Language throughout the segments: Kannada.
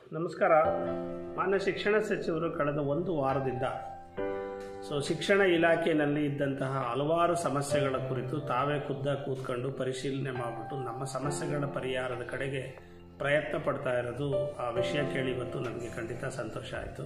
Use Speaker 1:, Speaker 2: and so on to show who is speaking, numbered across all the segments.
Speaker 1: ನಮಸ್ಕಾರ ಮಾನ್ಯ ಶಿಕ್ಷಣ ಸಚಿವರು ಕಳೆದ ಒಂದು ವಾರದಿಂದ ಸೊ ಶಿಕ್ಷಣ ಇಲಾಖೆಯಲ್ಲಿ ಇದ್ದಂತಹ ಹಲವಾರು ಸಮಸ್ಯೆಗಳ ಕುರಿತು ತಾವೇ ಖುದ್ದ ಕೂತ್ಕೊಂಡು ಪರಿಶೀಲನೆ ಮಾಡಿಬಿಟ್ಟು ನಮ್ಮ ಸಮಸ್ಯೆಗಳ ಪರಿಹಾರದ ಕಡೆಗೆ ಪ್ರಯತ್ನ ಪಡ್ತಾ ಇರೋದು ಆ ವಿಷಯ ಕೇಳಿ ಇವತ್ತು ನನಗೆ ಖಂಡಿತ ಸಂತೋಷ ಆಯಿತು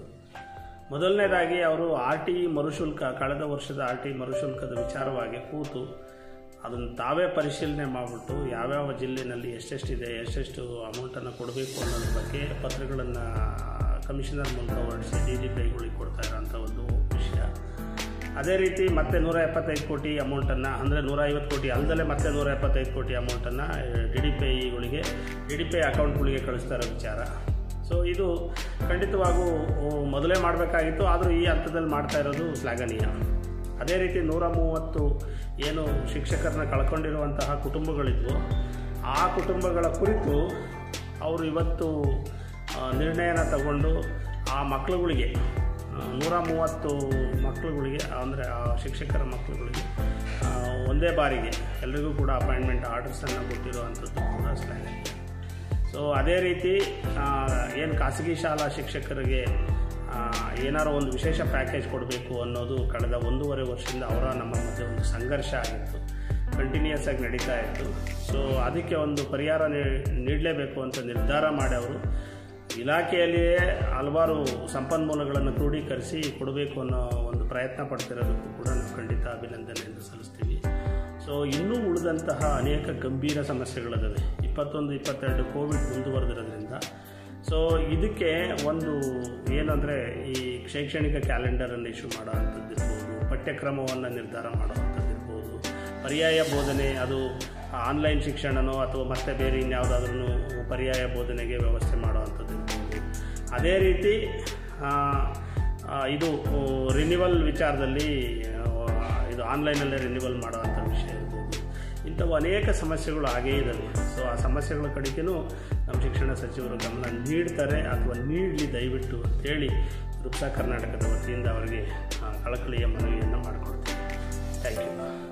Speaker 1: ಮೊದಲನೇದಾಗಿ ಅವರು ಆರ್ ಟಿ ಮರುಶುಲ್ಕ ಕಳೆದ ವರ್ಷದ ಆರ್ ಟಿ ಮರುಶುಲ್ಕದ ವಿಚಾರವಾಗಿ ಕೂತು ಅದನ್ನು ತಾವೇ ಪರಿಶೀಲನೆ ಮಾಡಿಬಿಟ್ಟು ಯಾವ್ಯಾವ ಜಿಲ್ಲೆಯಲ್ಲಿ ಎಷ್ಟೆಷ್ಟಿದೆ ಎಷ್ಟೆಷ್ಟು ಅಮೌಂಟನ್ನು ಕೊಡಬೇಕು ಅನ್ನೋದ್ರ ಬಗ್ಗೆ ಪತ್ರಗಳನ್ನು ಕಮಿಷನರ್ ಮೂಲಕ ಹೊರಡಿಸಿ ಡಿ ಡಿ ಪೈಗಳಿಗೆ ಕೊಡ್ತಾ ಇರೋಂಥ ಒಂದು ವಿಷಯ ಅದೇ ರೀತಿ ಮತ್ತೆ ನೂರ ಎಪ್ಪತ್ತೈದು ಕೋಟಿ ಅಮೌಂಟನ್ನು ಅಂದರೆ ನೂರ ಐವತ್ತು ಕೋಟಿ ಅಲ್ಲದಲ್ಲೇ ಮತ್ತೆ ನೂರ ಎಪ್ಪತ್ತೈದು ಕೋಟಿ ಅಮೌಂಟನ್ನು ಡಿ ಡಿ ಪೈಗಳಿಗೆ ಡಿ ಡಿ ಪೈ ಅಕೌಂಟ್ಗಳಿಗೆ ಕಳಿಸ್ತಾ ಇರೋ ವಿಚಾರ ಸೊ ಇದು ಖಂಡಿತವಾಗೂ ಮೊದಲೇ ಮಾಡಬೇಕಾಗಿತ್ತು ಆದರೂ ಈ ಹಂತದಲ್ಲಿ ಮಾಡ್ತಾ ಇರೋದು ಶ್ಲಾಘನೀಯ ಅದೇ ರೀತಿ ನೂರ ಮೂವತ್ತು ಏನು ಶಿಕ್ಷಕರನ್ನ ಕಳ್ಕೊಂಡಿರುವಂತಹ ಕುಟುಂಬಗಳಿದ್ವು ಆ ಕುಟುಂಬಗಳ ಕುರಿತು ಅವರು ಇವತ್ತು ಆ, ನಿರ್ಣಯನ ತಗೊಂಡು ಆ ಮಕ್ಕಳುಗಳಿಗೆ ಆ, ನೂರ ಮೂವತ್ತು ಮಕ್ಕಳುಗಳಿಗೆ ಅಂದರೆ ಆ ಶಿಕ್ಷಕರ ಮಕ್ಕಳುಗಳಿಗೆ ಆ, ಒಂದೇ ಬಾರಿಗೆ ಎಲ್ರಿಗೂ ಕೂಡ ಅಪಾಯಿಂಟ್ಮೆಂಟ್ ಆರ್ಡರ್ಸನ್ನು ಕೊಟ್ಟಿರುವಂಥದ್ದು ಕೂಡ ಶ್ಲಾಘನೀಯ ಸೊ ಅದೇ ರೀತಿ ಏನು ಖಾಸಗಿ ಶಾಲಾ ಶಿಕ್ಷಕರಿಗೆ ಆ, ಏನಾರು ಒಂದು ವಿಶೇಷ ಪ್ಯಾಕೇಜ್ ಕೊಡಬೇಕು ಅನ್ನೋದು ಕಳೆದ ಒಂದೂವರೆ ವರ್ಷದಿಂದ ಅವರ ನಮ್ಮ ಮಧ್ಯೆ ಒಂದು ಸಂಘರ್ಷ ಆಗಿತ್ತು ಕಂಟಿನ್ಯೂಯಸ್ ಆಗಿ ನಡೀತಾ ಇತ್ತು ಸೊ ಅದಕ್ಕೆ ಒಂದು ಪರಿಹಾರ ನೀ- ನೀಡಲೇಬೇಕು ಅಂತ ನಿರ್ಧಾರ ಮಾಡಿ ಅವರು ಇಲಾಖೆಯಲ್ಲಿಯೇ ಹಲವಾರು ಸಂಪನ್ಮೂಲಗಳನ್ನು ಕ್ರೋಢೀಕರಿಸಿ ಕೊಡಬೇಕು ಅನ್ನೋ ಒಂದು ಪ್ರಯತ್ನ ಪಡ್ತಿರೋದಕ್ಕೂ ಕೂಡ ನಾವು ಖಂಡಿತ ಅಭಿನಂದನೆಯನ್ನು ಸಲ್ಲಿಸ್ತೀವಿ ಸೊ ಇನ್ನೂ ಉಳಿದಂತಹ ಅನೇಕ ಗಂಭೀರ ಸಮಸ್ಯೆಗಳಿದ್ದಾವೆ ಇಪ್ಪತ್ತೊಂದು ಇಪ್ಪತ್ತೆರಡು ಕೋವಿಡ್ ಮುಂದುವರೆದಿರೋದ್ರಿಂದ ಸೊ ಇದಕ್ಕೆ ಒಂದು ಏನಂದರೆ ಈ ಶೈಕ್ಷಣಿಕ ಕ್ಯಾಲೆಂಡರನ್ನು ಇಶ್ಯೂ ಮಾಡೋ ಅಂಥದ್ದಿರ್ಬೋದು ಪಠ್ಯಕ್ರಮವನ್ನು ನಿರ್ಧಾರ ಮಾಡುವಂಥದ್ದಿರ್ಬೋದು ಪರ್ಯಾಯ ಬೋಧನೆ ಅದು ಆನ್ಲೈನ್ ಶಿಕ್ಷಣನೋ ಅಥವಾ ಮತ್ತೆ ಬೇರೆ ಇನ್ಯಾವುದಾದ್ರೂ ಪರ್ಯಾಯ ಬೋಧನೆಗೆ ವ್ಯವಸ್ಥೆ ಮಾಡುವಂಥದ್ದಿರ್ಬೋದು ಅದೇ ರೀತಿ ಆ, ಆ, ಇದು ರಿನಿವಲ್ ವಿಚಾರದಲ್ಲಿ ಆ, ಇದು ಆನ್ಲೈನಲ್ಲೇ ರಿನಿವಲ್ ಮಾಡುವಂಥ ವಿಷಯ ಇರ್ಬೋದು ಇಂಥವು ಅನೇಕ ಸಮಸ್ಯೆಗಳು ಹಾಗೇ ಇದ್ದಾವೆ ಸೊ ಆ ಸಮಸ್ಯೆಗಳ ಕಡೆಗೂ ನಮ್ಮ ಶಿಕ್ಷಣ ಸಚಿವರು ಗಮನ ನೀಡ್ತಾರೆ ಅಥವಾ ನೀಡಲಿ ದಯವಿಟ್ಟು ಅಂತೇಳಿ ರುಪ್ಸಾ ಕರ್ನಾಟಕದ ವತಿಯಿಂದ ಅವರಿಗೆ ಆ, ಕಳಕಳಿಯ ಮನವಿಯನ್ನು ಮಾಡಿಕೊಡ್ತೀನಿ ಥ್ಯಾಂಕ್ ಯು